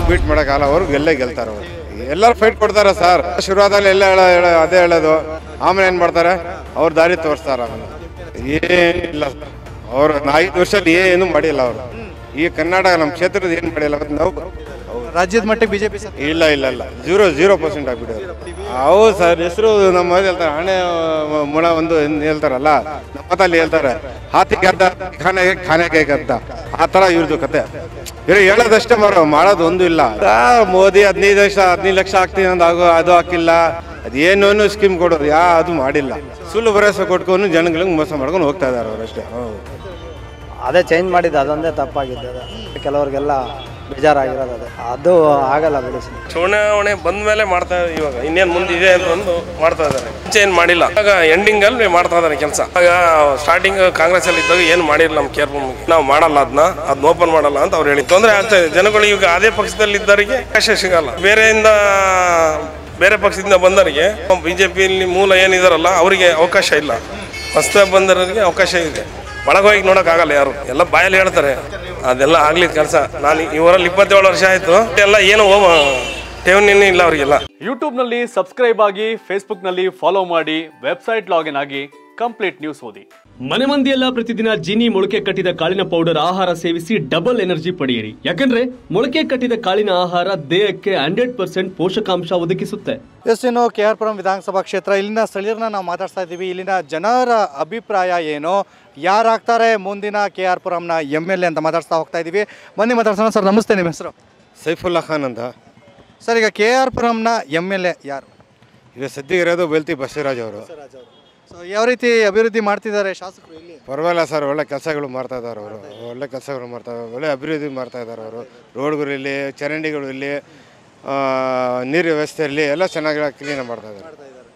Beet ಮಾಡೋಕ್ಕಲ್ಲ ಅವರು ಗೆಲ್ಲೇ ಗೆಲ್ತಾರೆ ಅವರು ಎಲ್ಲರೂ ಫೈಟ್ ಕೊಡ್ತಾರೆ ಸರ್ ಶುರುವಾದಲ್ಲಿ ಎಲ್ಲ ಹೇಳ ಹೇಳ- ಅದೇ ಹೇಳೋದು ಆಮೇಲೆ ಏನು ಮಾಡ್ತಾರೆ ಅವ್ರ ದಾರಿ ತೋರಿಸ್ತಾರೆ ಆಮೇಲೆ ಏನಿಲ್ಲ ಸರ್ ಅವರು ಐದು ವರ್ಷದಲ್ಲಿ ಏನು ಮಾಡಿಲ್ಲ ಅವರು ಈ ಕರ್ನಾಟಕ ನಮ್ಮ ಕ್ಷೇತ್ರದ ಏನು ಮಾಡಿಲ್ಲ ಅವತ್ತು ನಾವು ರಾಜ್ಯದ ಮಟ್ಟಿಗೆ ಬಿಜೆಪಿ ಸರ್ ಇಲ್ಲ ಇಲ್ಲ ಇಲ್ಲ ಜೀರೋ ಜೀರೋ ಪರ್ಸೆಂಟ್ ಆಗ್ಬಿಟ್ಟಿದೆ ಹೌದು ಸರ್ ಹೆಸರು ನಮ್ಮ ಮನೇಲಿ ಹೇಳ್ತಾರೆ ಹಣೆ ಮುಳ ಒಂದು ಏನ್ ಹೇಳ್ತಾರಲ್ಲ ನಮ್ಮ ಮತಲ್ಲಿ ಹೇಳ್ತಾರೆ ಹಾತಿ ಗೆದ್ದ ಖಾನೆಗೆ ಖಾನೆಗೆ ಗೆದ್ದ ಆ ಥರ ಇವ್ರದ್ದು ಕತೆ ಇವ್ರು ಹೇಳೋದಷ್ಟೇ ಮಾರೋ ಮಾಡೋದು ಒಂದು ಇಲ್ಲ ಆ, ಮೋದಿ ಹದಿನೈದು ಲಕ್ಷ ಹದಿನೈದು ಲಕ್ಷ ಹಾಕ್ತೀನಿ ಅಂತ ಆಗೋ ಅದು ಹಾಕಿಲ್ಲ ಅದೇನೋ ಸ್ಕೀಮ್ ಕೊಡೋದು ಯಾ ಅದು ಮಾಡಿಲ್ಲ ಸುಳ್ಳು ಭರವಸೆ ಕೊಟ್ಕೊಂಡು ಜನಗಳಿಗೆ ಮೋಸ ಮಾಡ್ಕೊಂಡು ಹೋಗ್ತಾ ಇದ್ದಾರೆ ಅವರಷ್ಟೇ ಹೌದು ಅದೇ ಚೇಂಜ್ ಮಾಡಿದ್ದು ಅದೊಂದೇ ತಪ್ಪಾಗಿದ್ದು ಅದು. ಕೆಲವ್ರಿಗೆಲ್ಲ ಬೇಜಾರಾಗಿರೋದು ಅದು ಅದು ಆಗಲ್ಲ ಬಿಡಿ ಸರ್ ಚುನಾವಣೆ ಬಂದ ಮೇಲೆ ಮಾಡ್ತಾ ಇವಾಗ ಇನ್ನೇನು ಮುಂದೆ ಇದೆ ಅಂತ ಒಂದು ಮಾಡ್ತಾ ಇದ್ದಾರೆ ಮುಂಚೆ ಏನು ಮಾಡಿಲ್ಲ ಆಗ ಎಂಡಿಂಗ್ ಅಲ್ಲಿ ಮಾಡ್ತಾ ಇದ್ದಾರೆ ಕೆಲಸ ಆಗ ಸ್ಟಾರ್ಟಿಂಗ್ ಕಾಂಗ್ರೆಸ್ ಅಲ್ಲಿ ಇದ್ದಾಗ ಏನು ಮಾಡಿಲ್ಲ ನಮ್ಮ ಕೇರ್ ನಾವು ಮಾಡಲ್ಲ ಅದನ್ನ ಅದನ್ನ ಓಪನ್ ಮಾಡಲ್ಲ ಅಂತ ಅವ್ರು ಹೇಳಿ ತೊಂದರೆ ಆಗ್ತಾ ಇದೆ ಜನಗಳು ಈಗ ಅದೇ ಪಕ್ಷದಲ್ಲಿ ಇದ್ದವರಿಗೆ ಅವಕಾಶ ಸಿಗಲ್ಲ ಬೇರೆಯಿಂದ ಬೇರೆ ಪಕ್ಷದಿಂದ ಬಂದವರಿಗೆ ಬಿಜೆಪಿಯಲ್ಲಿ ಮೂಲ ಏನಿದಾರಲ್ಲ ಅವರಿಗೆ ಅವಕಾಶ ಇಲ್ಲ ಹೊಸದಾಗಿ ಬಂದವರಿಗೆ ಅವಕಾಶ ಇದೆ ಒಳಗೋಗಿ ನೋಡೋಕ್ಕಾಗಲ್ಲ ಯಾರು ಎಲ್ಲ ಬಾಯಲ್ಲಿ ಹೇಳ್ತಾರೆ ಅದೆಲ್ಲ ಆಗ್ಲಿ ಕೆಲಸ ನಾನು ಇವರಲ್ಲಿ ಇಪ್ಪತ್ತೇಳು ವರ್ಷ ಆಯ್ತು ಎಲ್ಲ ಏನು ಹೋಮ ಠೇವಣಿ ಇಲ್ಲ ಅವರಿಗೆಲ್ಲ ಯೂಟ್ಯೂಬ್ನಲ್ಲಿ ಸಬ್ಸ್ಕ್ರೈಬ್ ಆಗಿ ಫೇಸ್ಬುಕ್ನಲ್ಲಿ ಫಾಲೋ ಮಾಡಿ ವೆಬ್ಸೈಟ್ ಲಾಗಿನ್ ಆಗಿ ಕಂಪ್ಲೀಟ್ ನ್ಯೂಸ್ ಓದಿ ಮನೆ ಮಂದಿಯೆಲ್ಲ ಪ್ರತಿದಿನ ಜೀನಿ ಮೊಳಕೆ ಕಟ್ಟಿದ ಕಾಳಿನ ಪೌಡರ್ ಆಹಾರ ಸೇವಿಸಿ ಡಬಲ್ ಎನರ್ಜಿ ಪಡೆಯಿರಿ ಯಾಕಂದ್ರೆ ಮೊಳಕೆ ಕಟ್ಟಿದ ಕಾಳಿನ ಆಹಾರ ದೇಹಕ್ಕೆ ಹಂಡ್ರೆಡ್ ಪರ್ಸೆಂಟ್ ಪೋಷಕಾಂಶ ಒದಗಿಸುತ್ತೆ ಎಸ್ ಇನ್ನು ಕೆ ಆರ್ ಪುರಂ ವಿಧಾನಸಭಾ ಕ್ಷೇತ್ರ ಇಲ್ಲಿನ ಸ್ಥಳೀಯರನ್ನ ನಾವು ಮಾತಾಡ್ತಾ ಇದ್ದೀವಿ ಇಲ್ಲಿನ ಜನರ ಅಭಿಪ್ರಾಯ ಏನು ಯಾರಾಗ್ತಾರೆ ಮುಂದಿನ ಕೆ ಆರ್ ಪುರಂನ ಎಮ್ ಎಲ್ ಎ ಅಂತ ಮಾತಾಡ್ತಾ ಹೋಗ್ತಾ ಇದ್ದೀವಿ ಬನ್ನಿ ಮಾತಾಡ್ಸೋಣ ಸರ್ ನಮಸ್ತೆ ನಿಮ್ಮ ಹೆಸರು ಸೈಫುಲ್ಲಾ ಖಾನ್ ಅಂತ ಸರ್ ಈಗ ಕೆ ಆರ್ ಪುರಂನ ಎಮ್ ಎಲ್ ಎ ಯಾರು ಈಗ ಸದ್ಯಕ್ಕೆ ಇರೋದು ಬೆಲ್ತಿ ಬಸವರಾಜ್ ಅವರು ಸೊ ಯಾವ ರೀತಿ ಅಭಿವೃದ್ಧಿ ಮಾಡ್ತಿದ್ದಾರೆ ಶಾಸಕರು ಇಲ್ಲಿ ಪರವಾಗಿಲ್ಲ ಸರ್ ಒಳ್ಳೆ ಕೆಲಸಗಳು ಮಾಡ್ತಾ ಇದ್ದಾರೆ ಅವರು ಒಳ್ಳೆ ಕೆಲಸಗಳು ಮಾಡ್ತಾ ಒಳ್ಳೆ ಅಭಿವೃದ್ಧಿ ಮಾಡ್ತಾ ಇದ್ದಾರೆ ಅವರು ರೋಡ್ಗಳು ಇಲ್ಲಿ ಚರಂಡಿಗಳು ಇಲ್ಲಿ ಆ, ನೀರು ವ್ಯವಸ್ಥೆ ಇರಲಿ ಎಲ್ಲ ಚೆನ್ನಾಗಿ ಕ್ಲೀನ್ ಮಾಡ್ತಾ ಇದ್ದಾರೆ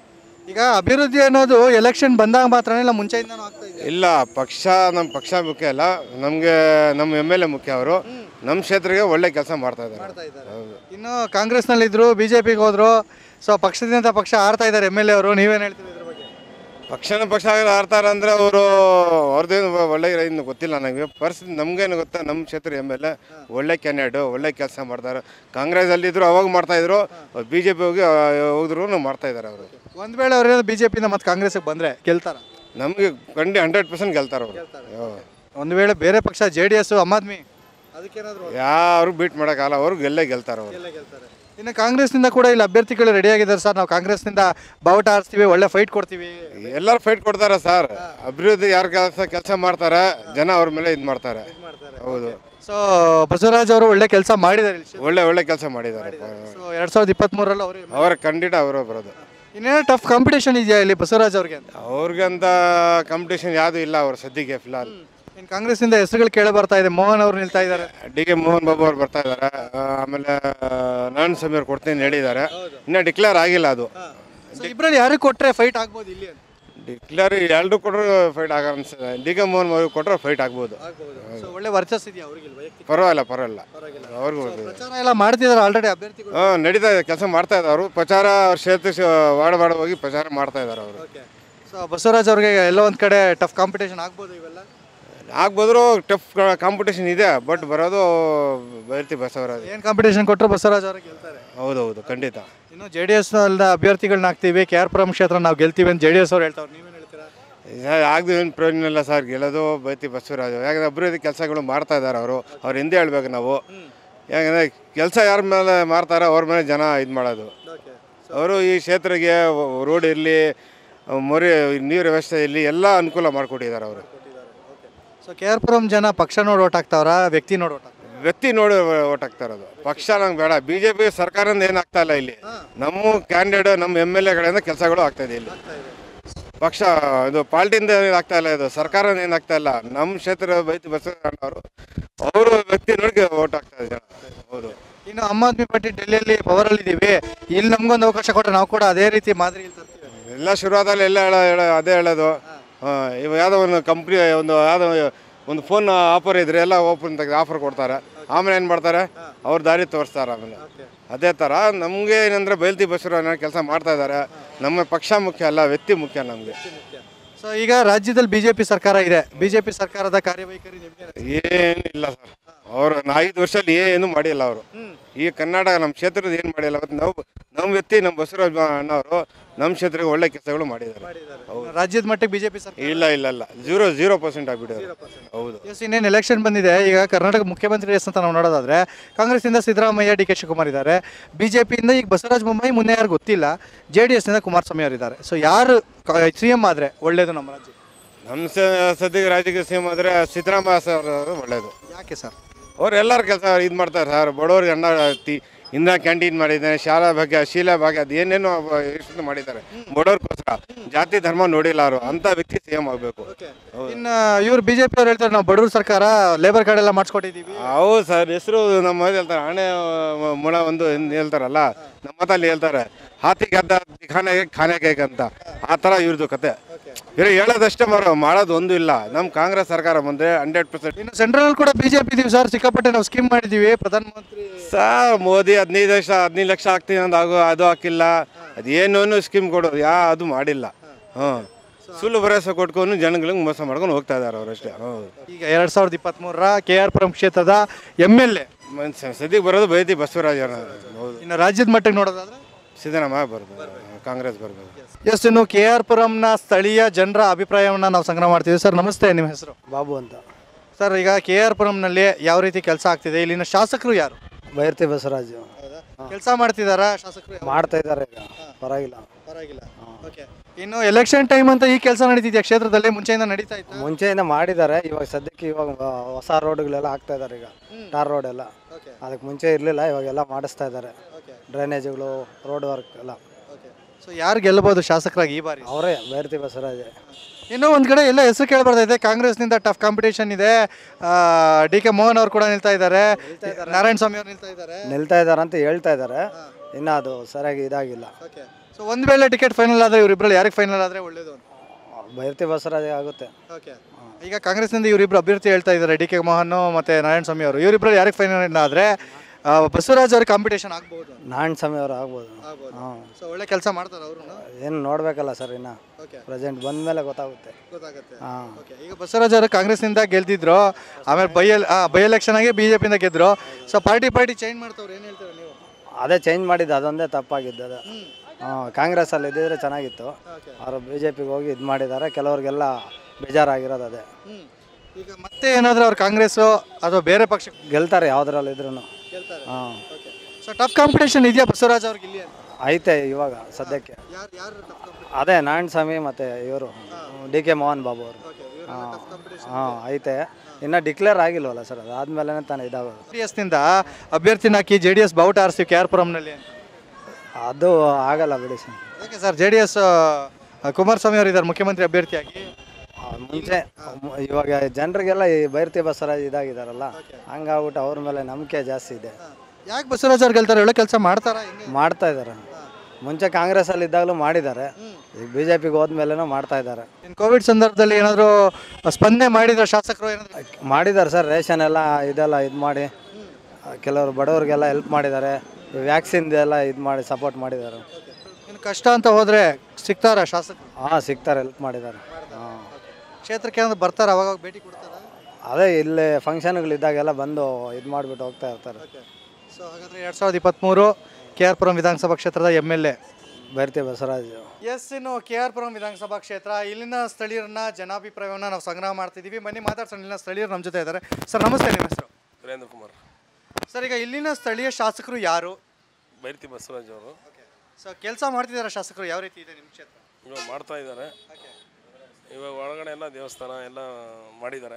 ಈಗ ಅಭಿವೃದ್ಧಿ ಅನ್ನೋದು ಎಲೆಕ್ಷನ್ ಬಂದಾಗ ಮಾತ್ರನೇ ಇಲ್ಲ ಮುಂಚೆಯಿಂದನೂ ಆಗ್ತಾ ಇದೆ ಇಲ್ಲ ಪಕ್ಷ ನಮ್ಮ ಪಕ್ಷ ಮುಖ್ಯ ಅಲ್ಲ ನಮಗೆ ನಮ್ಮ ಎಮ್ ಎಲ್ ಎ ಮುಖ್ಯ ಅವರು ನಮ್ಮ ಕ್ಷೇತ್ರಕ್ಕೆ ಒಳ್ಳೆ ಕೆಲಸ ಮಾಡ್ತಾ ಇದ್ದಾರೆ ಹೌದು ಇನ್ನು ಕಾಂಗ್ರೆಸ್ನಲ್ಲಿ ಇದ್ರು ಬಿಜೆಪಿಗೆ ಹೋದ್ರು ಸೊ ಪಕ್ಷದಿಂದ ಪಕ್ಷ ಆಡ್ತಾ ಇದ್ದಾರೆ ಎಮ್ ಎಲ್ ಎ ಅವರು ನೀವೇನು ಹೇಳ್ತೀರಿ ಇದ್ರ ಬಗ್ಗೆ ಪಕ್ಷನ ಪಕ್ಷ ಆಡ್ತಾರೆ ಅಂದರೆ ಅವರು ಅವ್ರದ್ದೇನು ಒಳ್ಳೆ ಇನ್ನು ಗೊತ್ತಿಲ್ಲ ನನಗೆ ಪರಿಸ್ಥಿತಿ ನಮಗೇನು ಗೊತ್ತಾ ನಮ್ಮ ಕ್ಷೇತ್ರ ಎಮ್ ಎಲ್ ಎ ಒಳ್ಳೆ ಕ್ಯಾಂಡಿಡೇಟು ಒಳ್ಳೆ ಕೆಲಸ ಮಾಡ್ತಾರೆ ಕಾಂಗ್ರೆಸ್ಸಲ್ಲಿದ್ದರು ಅವಾಗ ಮಾಡ್ತಾಯಿದ್ರು ಬಿ ಜೆ ಪಿ ಹೋಗಿ ಹೋದ್ರು ಮಾಡ್ತಾ ಇದ್ದಾರೆ ಅವರು ಒಂದ್ ವೇಳೆ ಅವ್ರೇನಾದ್ರು ಬಿಜೆಪಿಯಿಂದ ಮತ್ತೆ ಕಾಂಗ್ರೆಸ್ಗೆ ಬಂದ್ರೆ ಗೆಲ್ತಾರ ನಮಗೆ ಖಂಡಿ ಹಂಡ್ರೆಡ್ ಪರ್ಸೆಂಟ್ ಗೆಲ್ತಾರೆ ಅವರು ಒಂದು ವೇಳೆ ಬೇರೆ ಪಕ್ಷ J D S Aam Aadmi ಅದಕ್ಕೇನಾದ್ರು ಯಾರು ಬೀಟ್ ಮಾಡೋಕ್ಕಲ್ಲ ಅವರು ಗೆಲ್ಲೇ ಗೆಲ್ತಾರೆ ಅವರು ಇನ್ನು ಕಾಂಗ್ರೆಸ್ನಿಂದ ಕೂಡ ಇಲ್ಲಿ ಅಭ್ಯರ್ಥಿಗಳು ರೆಡಿ ಆಗಿದ್ದಾರೆ ಸರ್ ನಾವು ಕಾಂಗ್ರೆಸ್ನಿಂದ ಬಾವುಟ ಆರಿಸ್ತೀವಿ ಒಳ್ಳೆ ಫೈಟ್ ಕೊಡ್ತೀವಿ ಎಲ್ಲರೂ ಫೈಟ್ ಕೊಡ್ತಾರೆ ಸರ್ ಅಭಿವೃದ್ಧಿ ಯಾರು ಕೆಲಸ ಕೆಲಸ ಮಾಡ್ತಾರೆ ಜನ ಅವ್ರ ಮೇಲೆ ಇದು ಮಾಡ್ತಾರೆ ಹೌದು ಸೊ ಬಸವರಾಜ್ ಅವರು ಒಳ್ಳೆ ಕೆಲಸ ಮಾಡಿದ್ದಾರೆ ಇಲ್ಲಿ ಒಳ್ಳೆ ಒಳ್ಳೆ ಕೆಲಸ ಮಾಡಿದ್ದಾರೆ ಸೊ ಎರಡ್ ಸಾವಿರದ ಇಪ್ಪತ್ತ್ಮೂರರಲ್ಲಿ ಅವರು ಅವರ ಖಂಡಿತ ಅವರು ಬರೋದು ಇನ್ನೇನು ಟಫ್ ಕಾಂಪಿಟೇಷನ್ ಇದೆಯಾ ಇಲ್ಲಿ ಬಸವರಾಜ್ ಅವ್ರಿಗೆ ಅಂತ ಅವ್ರಿಗಂತ ಕಾಂಪಿಟೇಷನ್ ಯಾವುದು ಇಲ್ಲ ಅವ್ರು ಸದ್ಯಕ್ಕೆ ಫಿಲಹಾಲ್ ಇನ್ನು ಕಾಂಗ್ರೆಸ್ನಿಂದ ಹೆಸರುಗಳು ಕೇಳಿ ಬರ್ತಾ ಇದೆ ಮೋಹನ್ ಅವರು ನಿಲ್ತಾ ಇದ್ದಾರೆ ಡಿ ಕೆ ಮೋಹನ್ ಬಾಬು ಅವ್ರು ಬರ್ತಾ ಇದ್ದಾರೆ ಆಮೇಲೆ ನಾರಾಯಣ ಸ್ವಾಮಿ ಅವ್ರು ಕೊಡ್ತೀನಿ ಹೇಳಿದ್ದಾರೆ ಇನ್ನೂ ಡಿಕ್ಲೇರ್ ಆಗಿಲ್ಲ ಅದು ಸೊ ಇಬ್ಬರಲ್ಲಿ ಯಾರಿಗೆ ಕೊಟ್ಟರೆ ಫೈಟ್ ಆಗ್ಬೋದು ಇಲ್ಲಿ ಅಂತ ಡಿಕ್ಲೇರ್ ಎಲ್ಲರೂ ಕೊಟ್ಟರು ಫೈಟ್ ಆಗ ಅನ್ಸುತ್ತೆ ಡಿ ಕೆ ಮೋಹನ್ ಬಾಬು ಕೊಟ್ಟರೆ ಫೈಟ್ ಆಗ್ಬೋದು ಸೊ ಒಳ್ಳೆ ವರ್ಚಸ್ ಇದೆಯಾ ಅವ್ರಿಗೆ ವೈಯಕ್ತಿಕ ಪರವಾಗಿಲ್ಲ ಪರವಾಗಿಲ್ಲ ಅವ್ರಿಗೂ ಪ್ರಚಾರ ಎಲ್ಲ ಮಾಡ್ತಿದ್ದಾರೆ ಆಲ್ರೆಡಿ ಅಭ್ಯರ್ಥಿಗಳು ಹಾಂ ನಡೀತಾ ಇದೆ ಕೆಲಸ ಮಾಡ್ತಾ ಇದ್ದಾರೆ ಅವರು ಪ್ರಚಾರ ಅವ್ರ ಕ್ಷೇತ್ರ ವಾರ್ಡ್ ವಾರ್ಡ್ ಹೋಗಿ ಪ್ರಚಾರ ಮಾಡ್ತಾ ಇದ್ದಾರೆ ಅವರು ಸೊ ಬಸವರಾಜ್ ಅವ್ರಿಗೆ ಎಲ್ಲೋ ಒಂದು ಕಡೆ ಟಫ್ ಕಾಂಪಿಟೇಷನ್ ಆಗ್ಬೋದು ಇವೆಲ್ಲ ಆಗ್ಬೋದ್ರು ಟಫ್ ಕಾಂಪಿಟೇಷನ್ ಇದೆ ಬಟ್ ಬರೋದು ಬೈರ್ತಿ ಬಸವರಾಜ್ ಏನು ಕಾಂಪಿಟೇಷನ್ ಕೊಟ್ಟರು ಬಸವರಾಜ್ ಅವ್ರಿಗೆ ಗೆಲ್ತಾರೆ ಹೌದೌದು ಖಂಡಿತ ಇನ್ನು ಜೆ ಡಿ ಎಸ್ ಅಭ್ಯರ್ಥಿಗಳನ್ನ ಹಾಕ್ತೀವಿ ಕೆ ಆರ್ ಪುರಂ ಕ್ಷೇತ್ರ ನಾವು ಗೆಲ್ತೀವಿ ಅಂತ ಜೆ ಡಿ ಎಸ್ ಅವ್ರು ಹೇಳ್ತಾವ್ರು ನೀವೇನು ಹೇಳ್ತೀರಾ ಆಗದು ಏನು ಪ್ರಯೋಜನ ಇಲ್ಲ ಸರ್ ಗೆಲ್ಲೋದು ಬೈತಿ ಬಸವರಾಜು ಯಾಕಂದ್ರೆ ಅಭಿವೃದ್ಧಿ ಕೆಲಸಗಳು ಮಾಡ್ತಾ ಇದ್ದಾರೆ ಅವರು ಅವ್ರು ಹಿಂದೆ ಹೇಳ್ಬೇಕು ನಾವು ಯಾಕಂದರೆ ಕೆಲಸ ಯಾರ ಮೇಲೆ ಮಾಡ್ತಾರೋ ಅವ್ರ ಮೇಲೆ ಜನ ಇದು ಮಾಡೋದು ಅವರು ಈ ಕ್ಷೇತ್ರಕ್ಕೆ ರೋಡ್ ಇರಲಿ ಮೊರೆ ನೀರು ವ್ಯವಸ್ಥೆ ಇರಲಿ ಎಲ್ಲ ಅನುಕೂಲ ಮಾಡಿಕೊಟ್ಟಿದ್ದಾರೆ ಅವರು ಸೊ ಕೆ ಆರ್ ಪುರಂ ಜನ ಪಕ್ಷ ನೋಡಿ ಓಟ್ ಹಾಕ್ತಾವ್ರ ವ್ಯಕ್ತಿ ನೋಡಿ ಓಟ್ ಹಾಕ್ತಾವ್ರ ವ್ಯಕ್ತಿ ನೋಡಿ ಓಟ್ ಹಾಕ್ತಾ ಇರೋದು ಪಕ್ಷ ನಂಗೆ ಬೇಡ ಬಿ ಜೆ ಪಿ ಸರ್ಕಾರದಿಂದ ಏನು ಆಗ್ತಾ ಇಲ್ಲ ಇಲ್ಲಿ ನಮ್ಮ ಕ್ಯಾಂಡಿಡೇಟ್ ನಮ್ಮ ಎಮ್ ಎಲ್ ಎಗಳಿಂದ ಕೆಲಸಗಳು ಆಗ್ತಾ ಇದೆ ಇಲ್ಲಿ ಪಕ್ಷ ಇದು ಪಾರ್ಟಿಯಿಂದ ಏನು ಆಗ್ತಾ ಇಲ್ಲ ಇದು ಸರ್ಕಾರ ಏನು ಆಗ್ತಾ ಇಲ್ಲ ನಮ್ಮ ಕ್ಷೇತ್ರ ಬೈತಿ ಬಸವರಾಜ್ ಅವರು ಅವರು ವ್ಯಕ್ತಿ ನೋಡಿ ಓಟ್ ಹಾಕ್ತಾ ಇದ್ದಾರೆ ಹೌದು ಇನ್ನು ಆಮ್ ಆದ್ಮಿ ಪಾರ್ಟಿ ಡೆಲ್ಲಿಯಲ್ಲಿ ಪವರಲ್ಲಿ ಇದ್ದೀವಿ ಇಲ್ಲಿ ನಮ್ಗೊಂದು ಅವಕಾಶ ಕೊಟ್ಟರೆ ನಾವು ಕೂಡ ಅದೇ ರೀತಿ ಮಾದರಿ ಇಲ್ಲಿ ತರ್ತೀವಿ ಎಲ್ಲ ಶುರುವಾದಲ್ಲಿ ಎಲ್ಲ ಹೇಳ ಹೇಳ- ಅದೇ ಹೇಳೋದು ಹಾಂ ಇವಾಗ ಯಾವುದೋ ಒಂದು ಕಂಪ್ನಿ ಒಂದು ಯಾವುದೋ ಒಂದು ಫೋನ್ ಆಫರ್ ಇದ್ರೆ ಎಲ್ಲ ಓಪನ್ ತೆಗೆದು ಆಫರ್ ಕೊಡ್ತಾರೆ ಆಮೇಲೆ ಏನು ಮಾಡ್ತಾರೆ ಅವ್ರ ದಾರಿ ತೋರಿಸ್ತಾರೆ ಆಮೇಲೆ ಅದೇ ಥರ ನಮಗೆ ಏನಂದರೆ ಬಯಲ್ತಿ ಬಸವರಾಜ ಕೆಲಸ ಮಾಡ್ತಾ ಇದ್ದಾರೆ ನಮ್ಮ ಪಕ್ಷ ಮುಖ್ಯ ಅಲ್ಲ ವ್ಯಕ್ತಿ ಮುಖ್ಯ ನಮಗೆ ಸೊ ಈಗ ರಾಜ್ಯದಲ್ಲಿ ಬಿಜೆಪಿ ಸರ್ಕಾರ ಇದೆ ಬಿಜೆಪಿ ಸರ್ಕಾರದ ಕಾರ್ಯವೈಖರಿ ನಿಮಗೆ ಏನಿಲ್ಲ ಸರ್ ಅವ್ರು ಐದು ವರ್ಷದಲ್ಲಿ ಏನು ಮಾಡಿಲ್ಲ ಅವರು ಈ ಕರ್ನಾಟಕ ನಮ್ಮ ಕ್ಷೇತ್ರದ ಏನು ಮಾಡಿಲ್ಲ ಅವತ್ತು ನಾವು ನಮ್ಮ ವ್ಯಕ್ತಿ ನಮ್ಮ ಬಸವರಾಜ ಅಣ್ಣವರು ನಮ್ಮ ಕ್ಷೇತ್ರಕ್ಕೆ ಒಳ್ಳೆ ಕೆಲಸಗಳು ಮಾಡಿದ್ದಾರೆ ರಾಜ್ಯದ ಮಟ್ಟಿಗೆ ಬಿಜೆಪಿ ಸರ್ಕಾರ ಇಲ್ಲ ಇಲ್ಲ ಇಲ್ಲ ಜೀರೋ ಜೀರೋ ಪರ್ಸೆಂಟ್ ಆಗ್ಬಿಟ್ಟಿದ್ದಾರೆ ಹೌದು ಎಸ್ ಇನ್ನೇನು ಎಲೆಕ್ಷನ್ ಬಂದಿದೆ ಈಗ ಕರ್ನಾಟಕ ಮುಖ್ಯಮಂತ್ರಿ ರೇಸ್ ಅಂತ ನಾವು ನೋಡೋದಾದ್ರೆ ಕಾಂಗ್ರೆಸ್ನಿಂದ ಸಿದ್ದರಾಮಯ್ಯ ಡಿ ಕೆ ಶಿವಕುಮಾರ್ ಇದ್ದಾರೆ ಬಿಜೆಪಿಯಿಂದ ಈಗ ಬಸವರಾಜ ಬೊಮ್ಮಾಯಿ ಮುನ್ನೆ ಯಾರು ಗೊತ್ತಿಲ್ಲ ಜೆ ಡಿ ಎಸ್ನಿಂದ ಕುಮಾರಸ್ವಾಮಿ ಅವರು ಇದ್ದಾರೆ ಸೊ ಯಾರು ಸಿ ಎಂ ಆದರೆ ಒಳ್ಳೇದು ನಮ್ಮ ರಾಜ್ಯ ನಮ್ಮ ಸ- ಸದ್ಯಕ್ಕೆ ರಾಜಕೀಯ ಸಿಎಂ ಆದರೆ ಸಿದ್ದರಾಮಯ್ಯ ಸರ್ ಅವರು ಒಳ್ಳೇದು ಯಾಕೆ ಸರ್ ಅವ್ರು ಎಲ್ಲರ ಕೆಲಸ ಇದು ಮಾಡ್ತಾರೆ ಸರ್ ಬಡವ್ರಿಗೆ ಅನ್ನ ತಿ ಇಂದ ಕ್ಯಾಂಟೀನ್ ಮಾಡಿದ್ದಾರೆ ಶಾಲಾ ಭಾಗ್ಯ ಶೀಲಾ ಭಾಗ್ಯ ಅದು ಏನೇನೋ ಎಷ್ಟು ಮಾಡಿದ್ದಾರೆ ಬಡವ್ರಿಗೋಸ್ಕರ ಜಾತಿ ಧರ್ಮ ನೋಡಿಲ್ಲ ಅವರು ಅಂತ ವ್ಯಕ್ತಿ ಸಿ ಎಂ ಆಗಬೇಕು ಇನ್ನು ಇವ್ರು ಬಿಜೆಪಿ ಅವ್ರು ಹೇಳ್ತಾರೆ ನಾವು ಬಡವ್ರ ಸರ್ಕಾರ ಲೇಬರ್ ಕಾರ್ಡ್ ಎಲ್ಲ ಮಾಡಿಸ್ಕೊಟ್ಟಿದ್ದೀವಿ ಹೌದು ಸರ್ ಹೆಸರು ನಮ್ಮ ಮನೇಲಿ ಹೇಳ್ತಾರೆ ಹಣೆ ಮುಳ ಒಂದು ಏನ್ ಹೇಳ್ತಾರಲ್ಲ ನಮ್ಮ ಮತಲ್ಲಿ ಹೇಳ್ತಾರೆ ಹಾತಿ ಗೆದ್ದ ಖಾನೆಗೆ ಖಾನೆ ಕೇಕ್ ಅಂತ ಆ ಥರ ಇವ್ರದ್ದು ಕತೆ ಇವ್ರು ಹೇಳೋದಷ್ಟೇ ಮರ ಮಾಡೋದು ಒಂದು ಇಲ್ಲ ನಮ್ಮ ಕಾಂಗ್ರೆಸ್ ಸರ್ಕಾರ ಬಂದರೆ ಹಂಡ್ರೆಡ್ ಪರ್ಸೆಂಟ್ ಇನ್ನು ಸೆಂಟ್ರಲ್ ಕೂಡ ಬಿಜೆಪಿ ಇದೀವಿ ಸರ್ ಸಿಕ್ಕಾಪಟ್ಟೆ ನಾವು ಸ್ಕೀಮ್ ಮಾಡಿದ್ದೀವಿ ಪ್ರಧಾನಮಂತ್ರಿ ಸರ್ ಮೋದಿ ಹದಿನೈದು ಲಕ್ಷ ಹದಿನೈದು ಲಕ್ಷ ಹಾಕ್ತೀನಿ ಅಂತ ಆಗೋ ಅದು ಹಾಕಿಲ್ಲ ಅದೇನೂ ಸ್ಕೀಮ್ ಕೊಡೋದು ಯಾ ಅದು ಮಾಡಿಲ್ಲ ಹ್ಞೂ ಸುಳ್ಳು ಭರವಸೆ ಕೊಟ್ಕೊಂಡು ಜನಗಳಿಗೆ ಮೋಸ ಮಾಡ್ಕೊಂಡು ಹೋಗ್ತಾ ಇದ್ದಾರೆ ಅವರಷ್ಟೇ ಹೌದು ಈಗ ಎರಡ್ ಸಾವಿರದ ಇಪ್ಪತ್ತ್ಮೂರರ ಕೆ ಆರ್ ಪುರಂ ಕ್ಷೇತ್ರದ ಎಮ್ ಎಲ್ ಎ ಮನ್ಸ- ಸದ್ಯಕ್ಕೆ ಬರೋದು ಬೈತಿ ಬಸವರಾಜ ಹೌದು ಇನ್ನು ರಾಜ್ಯದ ಮಟ್ಟಿಗೆ ನೋಡೋದಾದ್ರೆ ಸಿದ್ದರಾಮಯ್ಯ ಬರ್ಬೋದು ಕಾಂಗ್ರೆಸ್ ಬರ್ಬೋದು ಎಸ್ ಇನ್ನು ಕೆ ಆರ್ ಪುರಂನ ಸ್ಥಳೀಯ ಜನರ ಅಭಿಪ್ರಾಯವನ್ನು ನಾವು ಸಂಗ್ರಹ ಮಾಡ್ತೀವಿ ಸರ್ ನಮಸ್ತೆ ನಿಮ್ಮ ಹೆಸರು ಬಾಬು ಅಂತ ಸರ್ ಈಗ ಕೆ ಆರ್ ಪುರಂನಲ್ಲಿ ಯಾವ ರೀತಿ ಕೆಲಸ ಆಗ್ತಿದೆ ಇಲ್ಲಿನ ಶಾಸಕರು ಯಾರು ಬೈರ್ತಿ ಬಸವರಾಜು ಕೆಲಸ ಮಾಡ್ತಿದಾರಾ ಶಾಸಕರು ಯಾರು? ಮಾಡ್ತಾ ಇದ್ದಾರೆ ಈಗ ಪರವಾಗಿಲ್ಲ ಪರವಾಗಿಲ್ಲ ಓಕೆ ಇನ್ನು ಎಲೆಕ್ಷನ್ ಟೈಮ್ ಅಂತ ಈ ಕೆಲಸ ನಡೀತಿದೆಯಾ ಕ್ಷೇತ್ರದಲ್ಲಿ ಮುಂಚೆಯಿಂದ ನಡೀತಾ ಇತ್ತು ಮುಂಚೆಯಿಂದ ಮಾಡಿದ್ದಾರೆ ಇವಾಗ ಸದ್ಯಕ್ಕೆ ಇವಾಗ ವ- ಹೊಸ ರೋಡ್ಗಳೆಲ್ಲ ಹಾಕ್ತಾ ಇದ್ದಾರೆ ಈಗ ಟಾರ್ ರೋಡ್ ಎಲ್ಲ ಅದಕ್ಕೆ ಮುಂಚೆ ಇರಲಿಲ್ಲ ಇವಾಗೆಲ್ಲ ಮಾಡಿಸ್ತಾ ಇದ್ದಾರೆ ಡ್ರೈನೇಜ್ಗಳು ರೋಡ್ ವರ್ಕ್ ಎಲ್ಲ ಸೊ ಯಾರು ಗೆಲ್ಲಬಹುದು ಶಾಸಕರಾಗಿ ಈ ಬಾರಿ ಅವರೇ ಬೈರ್ತಿ ಬಸವರಾಜ್ ಇನ್ನೂ ಒಂದು ಕಡೆ ಎಲ್ಲ ಹೆಸರು ಕೇಳಬಾರ್ದೈತೆ ಕಾಂಗ್ರೆಸ್ನಿಂದ ಟಫ್ ಕಾಂಪಿಟೇಷನ್ ಇದೆ ಡಿ ಕೆ ಮೋಹನ್ ಅವರು ಕೂಡ ನಿಲ್ತಾ ಇದ್ದಾರೆ ನಾರಾಯಣ ಸ್ವಾಮಿ ಅವರು ನಿಲ್ತಾ ಇದ್ದಾರೆ ನಿಲ್ತಾ ಇದ್ದಾರೆ ಅಂತ ಹೇಳ್ತಾ ಇದ್ದಾರೆ ಇನ್ನು ಅದು ಸರಿಯಾಗಿ ಇದಾಗಿಲ್ಲ ಸೊ ಒಂದು ವೇಳೆ ಟಿಕೆಟ್ ಫೈನಲ್ ಆದರೆ ಇವರಿಬ್ಬರಲ್ಲಿ ಯಾರಿಗೆ ಫೈನಲ್ ಆದರೆ ಒಳ್ಳೇದು ಬೈರ್ತಿ ಬಸವರಾಜ್ ಆಗುತ್ತೆ ಓಕೆ ಈಗ ಕಾಂಗ್ರೆಸ್ನಿಂದ ಇವರಿಬ್ಬರು ಅಭ್ಯರ್ಥಿ ಹೇಳ್ತಾ ಇದ್ದಾರೆ ಡಿ ಕೆ ಮೋಹನ್ ಮತ್ತು ನಾರಾಯಣ ಸ್ವಾಮಿ ಅವರು ಇವರಿಬ್ಬರಲ್ಲಿ ಯಾರಿಗೆ ಫೈನಲ್ ಆದರೆ ಬಸವರಾಜ್ ಅವ್ರಿಗೆ ಕಾಂಪಿಟೇಷನ್ ಆಗ್ಬೋದು ನಾರಾಯಣ ಸ್ವಾಮಿ ಅವರು ಆಗ್ಬೋದು ಹಾಂ ಸೊ ಒಳ್ಳೆ ಕೆಲಸ ಮಾಡ್ತಾರೆ ಅವರು ಏನು ನೋಡಬೇಕಲ್ಲ ಸರ್ ಇನ್ನು ಓಕೆ ಪ್ರೆಸೆಂಟ್ ಬಂದ ಮೇಲೆ ಗೊತ್ತಾಗುತ್ತೆ ಗೊತ್ತಾಗುತ್ತೆ ಹಾಂ ಓಕೆ ಈಗ ಬಸವರಾಜ್ ಅವರು ಕಾಂಗ್ರೆಸ್ನಿಂದ ಗೆಲ್ದಿದ್ರು ಆಮೇಲೆ ಬೈ ಎಲ್ ಬೈ ಎಲೆಕ್ಷನ್ ಆಗಿ ಬಿ ಜೆ ಪಿಯಿಂದ ಗೆದ್ರು ಸೊ ಪಾರ್ಟಿ ಪಾರ್ಟಿ ಚೇಂಜ್ ಮಾಡ್ತವ್ರು ಏನು ಹೇಳ್ತೀರಾ ನೀವು ಅದೇ ಚೇಂಜ್ ಮಾಡಿದ್ದು ಅದೊಂದೇ ತಪ್ಪಾಗಿದ್ದು ಅದು ಹಾಂ ಕಾಂಗ್ರೆಸ್ಸಲ್ಲಿ ಇದ್ದಿದ್ರೆ ಚೆನ್ನಾಗಿತ್ತು ಅವರು ಬಿ ಜೆ ಪಿಗೆ ಹೋಗಿ ಇದು ಮಾಡಿದ್ದಾರೆ ಕೆಲವ್ರಿಗೆಲ್ಲ ಬೇಜಾರಾಗಿರೋದು ಅದೇ ಈಗ ಮತ್ತೆ ಏನಾದರೂ ಅವ್ರು ಕಾಂಗ್ರೆಸ್ಸು ಅಥವಾ ಬೇರೆ ಪಕ್ಷಕ್ಕೆ ಗೆಲ್ತಾರೆ ಯಾವುದ್ರಲ್ಲಿ ಇದ್ರೂ ಗೆಲ್ತಾರೆ ಹಾಂ ಸೊ ಟಫ್ ಕಾಂಪಿಟೇಷನ್ ಇದೆಯಾ ಬಸವರಾಜ್ ಅವ್ರಿಗೆ ಇಲ್ಲಿ ಅಂತ ಐತೆ ಇವಾಗ ಸದ್ಯಕ್ಕೆ ಯಾರು ಯಾರು ಟಫ್ ಕಾಂಪಿಟೇಷನ್ ಅದೇ ನಾರಾಯಣ ಸ್ವಾಮಿ ಮತ್ತು ಇವರು ಡಿ ಕೆ ಮೋಹನ್ ಬಾಬು ಅವರು ಹಾಂ ಹಾಂ ಐತೆ ಇನ್ನು ಡಿಕ್ಲೇರ್ ಆಗಿಲ್ವಲ್ಲ ಸರ್ ಅದು ಆದಮೇಲೆ ತಾನೇ ಇದಾಗೋದು ಜೆ ಡಿ ಎಸ್ನಿಂದ ಅಭ್ಯರ್ಥಿನ ಹಾಕಿ ಜೆ ಡಿ ಎಸ್ ಬಾವುಟ ಆರಿಸ್ತೀವಿ ಕೆ ಆರ್ ಪುರಂನಲ್ಲಿ ಅಂತ ಅದು ಆಗಲ್ಲ ಬಿಡಿ ಸರ್ ಯಾಕೆ sir J D S Kumaraswamy ಅವರು ಇದ್ದಾರೆ ಮುಖ್ಯಮಂತ್ರಿ ಅಭ್ಯರ್ಥಿಯಾಗಿ ಆ, ಮುಂಚೆ ಮ- ಇವಾಗ ಜನರಿಗೆಲ್ಲ ಈ ಬೈರ್ತಿ ಬಸವರಾಜ್ ಇದಾಗಿದಾರಲ್ಲ ಹಂಗಾಗ್ಬಿಟ್ಟು ಅವ್ರ ಮೇಲೆ ನಂಬಿಕೆ ಜಾಸ್ತಿ ಇದೆ ಯಾಕೆ ಬಸವರಾಜ್ ಅವ್ರು ಗೆಲ್ತಾರೆ ಒಳ್ಳೆ ಕೆಲಸ ಮಾಡ್ತಾರಾ ಹೆಂಗೆ ಮಾಡ್ತಾ ಇದ್ದಾರೆ ಮುಂಚೆ ಕಾಂಗ್ರೆಸ್ಸಲ್ಲಿ ಇದ್ದಾಗಲೂ ಮಾಡಿದ್ದಾರೆ ಈಗ ಬಿ ಜೆ ಪಿಗೆ ಹೋದ್ಮೇಲೆನೂ ಮಾಡ್ತಾ ಇದ್ದಾರೆ ಇನ್ನು ಕೋವಿಡ್ ಸಂದರ್ಭದಲ್ಲಿ ಏನಾದರೂ ಸ್ಪಂದನೆ ಮಾಡಿದ್ರ ಶಾಸಕರು ಏನಾದರೂ ಮಾಡಿದ್ದಾರೆ ಸರ್ ರೇಷನ್ ಎಲ್ಲ ಇದೆಲ್ಲ ಇದು ಮಾಡಿ ಕೆಲವರು ಬಡವರಿಗೆಲ್ಲ ಹೆಲ್ಪ್ ಮಾಡಿದ್ದಾರೆ ವ್ಯಾಕ್ಸಿನ್ದೆಲ್ಲ ಇದು ಮಾಡಿ ಸಪೋರ್ಟ್ ಮಾಡಿದ್ದಾರೆ ಇನ್ನು ಕಷ್ಟ ಅಂತ ಹೋದರೆ ಸಿಗ್ತಾರಾ ಶಾಸಕರು ಹಾಂ ಸಿಗ್ತಾರೆ ಹೆಲ್ಪ್ ಮಾಡಿದ್ದಾರೆ ಹಾಂ ಕ್ಷೇತ್ರಕ್ಕೆ ಏನಾದ್ರು ಬರ್ತಾರೆ ಅವಾಗ ಭೇಟಿ ಕೊಡ್ತಾರಾ ಅದೇ ಇಲ್ಲಿ ಫಂಕ್ಷನ್ಗಳಿದ್ದಾಗೆಲ್ಲ ಬಂದು ಇದು ಮಾಡಿಬಿಟ್ಟು ಹೋಗ್ತಾ ಇರ್ತಾರೆ ಸೊ ಹಾಗಾದರೆ ಎರಡು ಸಾವಿರದ ಇಪ್ಪತ್ತ್ಮೂರು ಕೆ ಆರ್ ಪುರಂ ವಿಧಾನಸಭಾ ಕ್ಷೇತ್ರದ M L A Byrathi Basavaraj ಎಸ್ ಇನ್ನು ಕೆ ಆರ್ ಪುರಂ ವಿಧಾನಸಭಾ ಕ್ಷೇತ್ರ ಇಲ್ಲಿನ ಸ್ಥಳೀಯರನ್ನ ಜನಾಭಿಪ್ರಾಯವನ್ನು ನಾವು ಸಂಗ್ರಹ ಮಾಡ್ತಿದ್ದೀವಿ ಬನ್ನಿ ಮಾತಾಡ್ಸೋಣ ಇಲ್ಲಿನ ಸ್ಥಳೀಯರು ನಮ್ಮ ಜೊತೆ ಇದ್ದಾರೆ ಸರ್ ನಮಸ್ತೆ ನಿಮ್ಮ ಹೆಸರು ವೀರೇಂದ್ರ ಕುಮಾರ್ ಸರ್ ಈಗ ಇಲ್ಲಿನ ಸ್ಥಳೀಯ ಶಾಸಕರು ಯಾರು ಬೈರ್ತಿ ಬಸವರಾಜ್ ಅವರು ಸೊ ಕೆಲಸ ಮಾಡ್ತಿದ್ದಾರೆ ಶಾಸಕರು ಯಾವ ರೀತಿ ಇದೆ ನಿಮ್ಮ ಕ್ಷೇತ್ರ ಇವಾಗ ಮಾಡ್ತಾ ಇದ್ದಾರೆ ಇವಾಗ ಒಳಗಡೆ ಎಲ್ಲ ದೇವಸ್ಥಾನ ಎಲ್ಲ ಮಾಡಿದ್ದಾರೆ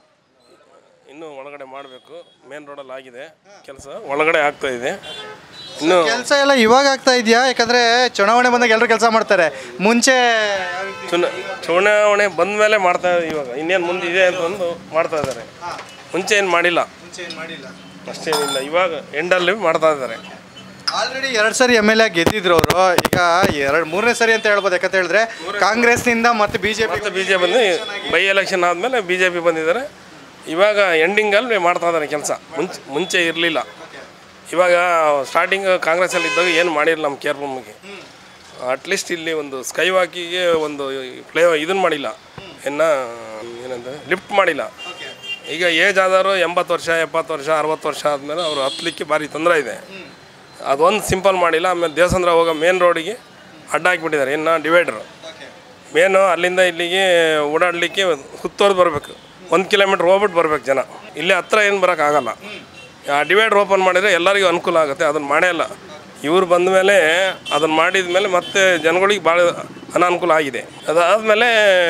ಇನ್ನು ಒಳಗಡೆ ಮಾಡಬೇಕು ಮೇನ್ ರೋಡಲ್ಲಿ ಆಗಿದೆ ಕೆಲಸ ಒಳಗಡೆ ಆಗ್ತಾ ಇದೆ ಇನ್ನು ಕೆಲಸ ಎಲ್ಲ ಇವಾಗ ಆಗ್ತಾ ಇದೆಯಾ ಯಾಕಂದ್ರೆ ಚುನಾವಣೆ ಬಂದಾಗ ಎಲ್ಲರೂ ಕೆಲಸ ಮಾಡ್ತಾರೆ ಮುಂಚೆ ಯಾವ ರೀತಿ? ಚುನ ಚುನಾವಣೆ ಬಂದ ಮೇಲೆ ಮಾಡ್ತಾ ಇವಾಗ ಇನ್ನೇನು ಮುಂದೆ ಇದೆ ಅಂತಂದು ಮಾಡ್ತಾ ಇದ್ದಾರೆ ಮುಂಚೆ ಏನು ಮಾಡಿಲ್ಲ ಮುಂಚೆ ಏನು ಮಾಡಿಲ್ಲ ಅಷ್ಟೇನಿಲ್ಲ ಇವಾಗ ಎಂಡಲ್ಲಿ ಮಾಡ್ತಾ ಇದ್ದಾರೆ ಆಲ್ರೆಡಿ ಎರಡು ಸರಿ ಎಮ್ ಎಲ್ ಎ ಗೆದ್ದಿದ್ರು ಅವರು ಈಗ ಎರಡು ಮೂರನೇ ಸರಿ ಅಂತ ಹೇಳ್ಬೋದು ಯಾಕಂತ ಹೇಳಿದ್ರೆ ಕಾಂಗ್ರೆಸ್ನಿಂದ ಮತ್ತೆ ಬಿಜೆಪಿ ಮತ್ತೆ ಬಿ ಜೆ ಬಂದು ಬೈ ಎಲೆಕ್ಷನ್ ಆದಮೇಲೆ ಬಿ ಜೆ ಪಿ ಬಂದಿದ್ದಾರೆ ಇವಾಗ ಎಂಡಿಂಗಲ್ಲಿ ಮಾಡ್ತಾ ಇದ್ದಾರೆ ಕೆಲಸ ಮುಂಚೆ ಮುಂಚೆ ಇರಲಿಲ್ಲ ಇವಾಗ ಸ್ಟಾರ್ಟಿಂಗ್ ಕಾಂಗ್ರೆಸ್ಸಲ್ಲಿ ಇದ್ದಾಗ ಏನು ಮಾಡಿಲ್ಲ ನಮ್ಮ ಕೇರ್ ರೂಮಿಗೆ ಅಟ್ಲೀಸ್ಟ್ ಇಲ್ಲಿ ಒಂದು ಸ್ಕೈ ವಾಕಿಗೆ ಒಂದು ಪ್ಲೇ ಇದನ್ನು ಮಾಡಿಲ್ಲ ಇನ್ನು ಏನಂತ ಲಿಫ್ಟ್ ಮಾಡಿಲ್ಲ ಈಗ ಏಜ್ ಆದವರು ಎಂಬತ್ತು ವರ್ಷ ಎಪ್ಪತ್ತು ವರ್ಷ ಅರವತ್ತು ವರ್ಷ ಆದಮೇಲೆ ಅವರು ಹತ್ತಲಿಕ್ಕೆ ಭಾರಿ ತೊಂದರೆ ಇದೆ ಅದೊಂದು ಸಿಂಪಲ್ ಮಾಡಿಲ್ಲ ಆಮೇಲೆ ದೇವಸಂದ್ರ ಹೋಗೋ ಮೇನ್ ರೋಡಿಗೆ ಅಡ್ಡ ಹಾಕಿಬಿಟ್ಟಿದ್ದಾರೆ ಇನ್ನು ಡಿವೈಡ್ರು ಮೇನು ಅಲ್ಲಿಂದ ಇಲ್ಲಿಗೆ ಓಡಾಡಲಿಕ್ಕೆ ಸುತ್ತೋರ್ದು ಬರಬೇಕು ಒಂದು ಕಿಲೋಮೀಟ್ರ್ ಹೋಗ್ಬಿಟ್ಟು ಬರ್ಬೇಕು ಜನ ಇಲ್ಲೇ ಹತ್ರ ಏನು ಬರೋಕ್ಕಾಗಲ್ಲ ಆ ಡಿವೈಡರ್ ಓಪನ್ ಮಾಡಿದರೆ ಎಲ್ಲರಿಗೂ ಅನುಕೂಲ ಆಗುತ್ತೆ ಅದನ್ನು ಮಾಡೇ ಇಲ್ಲ ಇವ್ರು ಬಂದ ಮೇಲೆ ಅದನ್ನು ಮಾಡಿದ ಮೇಲೆ ಮತ್ತೆ ಜನಗಳಿಗೆ ಭಾಳ ಅನಾನುಕೂಲ ಆಗಿದೆ ಅದಾದಮೇಲೆ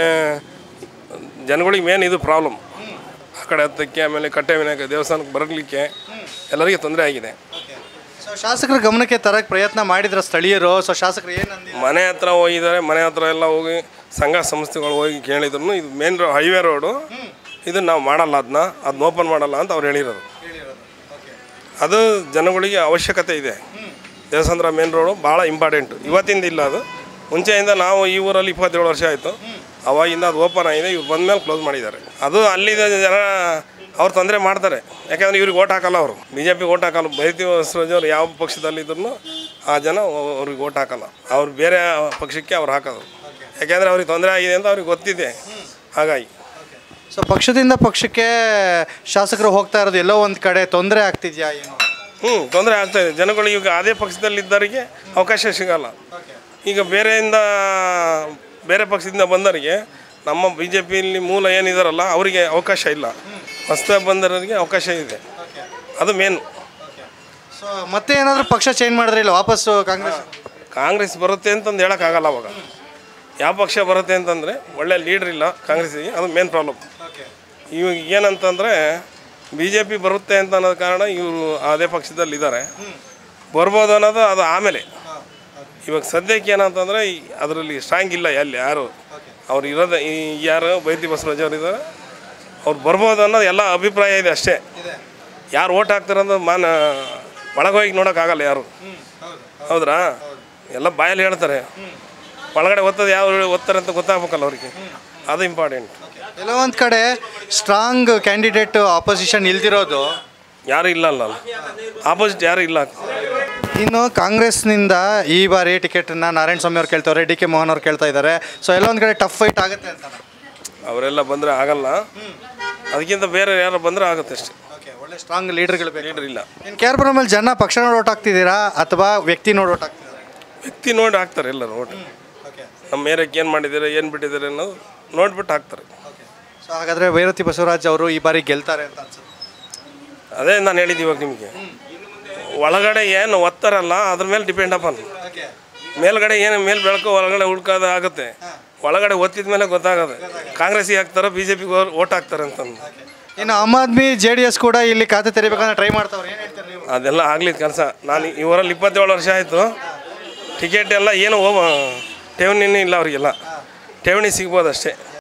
ಜನಗಳಿಗೆ ಮೇನ್ ಇದು ಪ್ರಾಬ್ಲಮ್ ಆ ಕಡೆ ಹತ್ತಕ್ಕೆ ಆಮೇಲೆ ಕಟ್ಟೆ ವಿನಾಯಕ ದೇವಸ್ಥಾನಕ್ಕೆ ಬರಲಿಕ್ಕೆ ಎಲ್ಲರಿಗೆ ತೊಂದರೆ ಆಗಿದೆ ಸೊ ಶಾಸಕರ ಗಮನಕ್ಕೆ ತರಕ್ಕೆ ಪ್ರಯತ್ನ ಮಾಡಿದ್ರ ಸ್ಥಳೀಯರು ಸೊ ಶಾಸಕರು ಏನಂದಿ ಮನೆ ಹತ್ರ ಹೋಗಿದ್ದಾರೆ ಮನೆ ಹತ್ರ ಎಲ್ಲ ಹೋಗಿ ಸಂಘ ಸಂಸ್ಥೆಗಳು ಹೋಗಿ ಕೇಳಿದ್ರು ಇದು ಮೇನ್ ರೋ ಹೈವೇ ರೋಡು ಇದನ್ನು ನಾವು ಮಾಡಲ್ಲ ಅದನ್ನ ಅದನ್ನ ಓಪನ್ ಮಾಡಲ್ಲ ಅಂತ ಅವ್ರು ಹೇಳಿರೋದು ಅದು ಜನಗಳಿಗೆ ಅವಶ್ಯಕತೆ ಇದೆ ದೇವಸಂದ್ರ ಮೇನ್ ರೋಡು ಭಾಳ ಇಂಪಾರ್ಟೆಂಟು ಇವತ್ತಿಂದ ಇಲ್ಲ ಅದು ಮುಂಚೆಯಿಂದ ನಾವು ಈ ಊರಲ್ಲಿ ಇಪ್ಪತ್ತೇಳು ವರ್ಷ ಆಯಿತು ಅವಾಗಿಂದ ಅದು ಓಪನ್ ಆಗಿದೆ ಇವ್ರು ಬಂದಮೇಲೆ ಕ್ಲೋಸ್ ಮಾಡಿದ್ದಾರೆ ಅದು ಅಲ್ಲಿದ್ದ ಜನ ಅವ್ರು ತೊಂದರೆ ಮಾಡ್ತಾರೆ ಯಾಕಂದ್ರೆ ಇವ್ರಿಗೆ ಓಟ್ ಹಾಕಲ್ಲ ಅವರು ಬಿ ಜೆ ಪಿ ಓಟ್ ಹಾಕಲ್ಲ ಬೈತಿ ಅವ್ರು ಯಾವ ಪಕ್ಷದಲ್ಲಿದ್ರು ಆ ಜನ ಅವ್- ಅವ್ರಿಗೆ ಓಟ್ ಹಾಕಲ್ಲ ಅವ್ರು ಬೇರೆ ಪಕ್ಷಕ್ಕೆ ಅವ್ರು ಹಾಕೋದು ಯಾಕೆಂದರೆ ಅವ್ರಿಗೆ ತೊಂದರೆ ಆಗಿದೆ ಅಂತ ಅವ್ರಿಗೆ ಗೊತ್ತಿದೆ ಹಾಗಾಗಿ ಸೊ ಪಕ್ಷದಿಂದ ಪಕ್ಷಕ್ಕೆ ಶಾಸಕರು ಹೋಗ್ತಾ ಇರೋದು ಎಲ್ಲೋ ಒಂದು ಕಡೆ ತೊಂದರೆ ಆಗ್ತಿದ್ಯಾ ಏನು ಹ್ಞೂ ತೊಂದರೆ ಆಗ್ತಾಯಿದೆ ಜನಗಳು ಈಗ ಅದೇ ಪಕ್ಷದಲ್ಲಿದ್ದವರಿಗೆ ಅವಕಾಶ ಸಿಗಲ್ಲ ಈಗ ಬೇರೆಯಿಂದ ಬೇರೆ ಪಕ್ಷದಿಂದ ಬಂದವರಿಗೆ ನಮ್ಮ ಬಿ ಜೆ ಪಿಯಲ್ಲಿ ಮೂಲ ಏನಿದಾರಲ್ಲ ಅವರಿಗೆ ಅವಕಾಶ ಇಲ್ಲ ಹೊಸ್ದಾಗಿ ಬಂದವರಿಗೆ ಅವಕಾಶ ಇದೆ ಅದು ಮೇನ್ ಸೊ ಮತ್ತೆ ಏನಾದರೂ ಪಕ್ಷ ಚೇಂಜ್ ಮಾಡಿದ್ರೆ ಇಲ್ಲ ವಾಪಸ್ಸು ಕಾಂಗ್ರೆಸ್ ಕಾಂಗ್ರೆಸ್ ಬರುತ್ತೆ ಅಂತಂದು ಹೇಳೋಕ್ಕಾಗಲ್ಲ ಅವಾಗ ಯಾವ ಪಕ್ಷ ಬರುತ್ತೆ ಅಂತಂದರೆ ಒಳ್ಳೆ ಲೀಡ್ರ್ ಇಲ್ಲ ಕಾಂಗ್ರೆಸ್ಸಿಗೆ ಅದು ಮೇನ್ ಪ್ರಾಬ್ಲಮ್ ಇವಾಗ ಏನಂತಂದರೆ ಬಿ ಜೆ ಪಿ ಬರುತ್ತೆ ಅಂತ ಅನ್ನೋದು ಕಾರಣ ಇವರು ಅದೇ ಪಕ್ಷದಲ್ಲಿ ಇದ್ದಾರೆ ಬರ್ಬೋದು ಅನ್ನೋದು ಅದು ಆಮೇಲೆ ಇವಾಗ ಸದ್ಯಕ್ಕೆ ಏನಂತಂದರೆ ಅದರಲ್ಲಿ ಸ್ಟ್ರಾಂಗ್ ಇಲ್ಲ ಎಲ್ಲಿ ಯಾರು ಅವ್ರು ಇರೋದು ಈ ಯಾರು ಬೈತಿ ಬಸವರಾಜ್ ಅವ್ರು ಇದ್ದಾರೆ ಅವ್ರು ಬರ್ಬೋದು ಅನ್ನೋದು ಎಲ್ಲ ಅಭಿಪ್ರಾಯ ಇದೆ ಅಷ್ಟೇ ಯಾರು ಓಟ್ ಹಾಕ್ತಾರೆ ಅನ್ನೋದು ಮಾನ ಒಳಗೋಗಿ ನೋಡೋಕ್ಕಾಗಲ್ಲ ಯಾರು ಹೌದ್ರಾ ಎಲ್ಲ ಬಾಯಲ್ಲಿ ಹೇಳ್ತಾರೆ ಒಳಗಡೆ ಓದ್ತದೆ ಯಾವ ಓದ್ತಾರೆ ಅಂತ ಗೊತ್ತಾಗ್ಬೇಕಲ್ಲ ಅವ್ರಿಗೆ ಅದು ಇಂಪಾರ್ಟೆಂಟ್ ಎಲ್ಲೋ ಒಂದು ಕಡೆ ಸ್ಟ್ರಾಂಗ್ ಕ್ಯಾಂಡಿಡೇಟ್ ಆಪೋಸಿಷನ್ ಇಲ್ದಿರೋದು ಯಾರು ಇಲ್ಲ ಅಲ್ಲ ಆಪೋಸಿಟ್ ಯಾರು ಇಲ್ಲ ಇನ್ನು ಕಾಂಗ್ರೆಸ್ನಿಂದ ಈ ಬಾರಿ ಟಿಕೆಟನ್ನು ನಾರಾಯಣ ಸ್ವಾಮಿ ಅವ್ರು ಕೇಳ್ತವ್ರೆ ಡಿ ಕೆ ಮೋಹನ್ ಅವ್ರು ಕೇಳ್ತಾ ಇದ್ದಾರೆ ಸೊ ಎಲ್ಲೋ ಒಂದು ಕಡೆ ಟಫ್ ಫೈಟ್ ಆಗುತ್ತೆ ಅಂತ ಅವರೆಲ್ಲ ಬಂದರೆ ಆಗಲ್ಲ ಅದಕ್ಕಿಂತ ಬೇರೆ ಯಾರು ಬಂದರೆ ಆಗುತ್ತೆ ಅಷ್ಟೇ ಓಕೆ ಒಳ್ಳೆ ಸ್ಟ್ರಾಂಗ್ ಲೀಡರ್ಗಳು ಬೇಕು ಲೀಡರ್ ಇಲ್ಲ ಇನ್ನು ಕೆ ಆರ್ ಪುರಮಲ್ಲಿ ಜನ ಪಕ್ಷ ನೋಡಿ ಓಟ್ ಹಾಕ್ತಿದ್ದೀರಾ ಅಥವಾ ವ್ಯಕ್ತಿ ನೋಡಿ ಓಟ್ ಹಾಕ್ತಿದ್ದೀರಾ ವ್ಯಕ್ತಿ ನೋಡಿ ಹಾಕ್ತಾರೆ ಎಲ್ಲರೂ ಓಟ್ ನಮ್ಮ ಏರಿಯಾಕ್ಕೆ ಏನು ಮಾಡಿದ್ದಾರೆ ಏನು ಬಿಟ್ಟಿದ್ದಾರೆ ಅನ್ನೋದು ನೋಡ್ಬಿಟ್ಟು ಹಾಕ್ತಾರೆ ಸೊ ಹಾಗಾದರೆ ಭೈರತಿ ಬಸವರಾಜ್ ಅವರು ಈ ಬಾರಿ ಗೆಲ್ತಾರೆ ಅಂತ ಅನ್ಸುತ್ತೆ ಅದೇ ನಾನು ಹೇಳಿದ್ದು ಇವಾಗ ನಿಮಗೆ ಒಳಗಡೆ ಏನು ಒತ್ತಾರಲ್ಲ ಅದ್ರ ಮೇಲೆ ಡಿಪೆಂಡ್ ಅಪನ್ ಮೇಲ್ಗಡೆ ಏನು ಮೇಲ್ ಬೆಳಕು ಒಳಗಡೆ ಹುಡ್ಕೋದು ಆಗುತ್ತೆ ಒಳಗಡೆ ಒತ್ತಿದ ಮೇಲೆ ಗೊತ್ತಾಗುತ್ತೆ ಕಾಂಗ್ರೆಸ್ಸಿಗೆ ಹಾಕ್ತಾರೋ ಬಿ ಜೆ ಪಿಗೆ ಓಟ್ ಹಾಕ್ತಾರೆ ಅಂತಂದು ಇನ್ನು Aam Aadmi J D S ಕೂಡ ಇಲ್ಲಿ ಖಾತೆ ತೆರಿಬೇಕಂತ ಟ್ರೈ ಮಾಡ್ತಾವ್ರೆ ಏನು ಹೇಳ್ತಾರೆ ನೀವು ಅದೆಲ್ಲ ಆಗ್ಲಿದ್ದು ಕೆಲಸ ನಾನು ಈ ಊರಲ್ಲಿ ಇಪ್ಪತ್ತೇಳು ವರ್ಷ ಆಯಿತು ಟಿಕೆಟ್ ಎಲ್ಲ ಏನು ಹೋಗ ಠೇವಣಿನೇ ಇಲ್ಲ ಅವರಿಗೆಲ್ಲ ಠೇವಣಿ ಸಿಗ್ಬೋದು ಅಷ್ಟೇ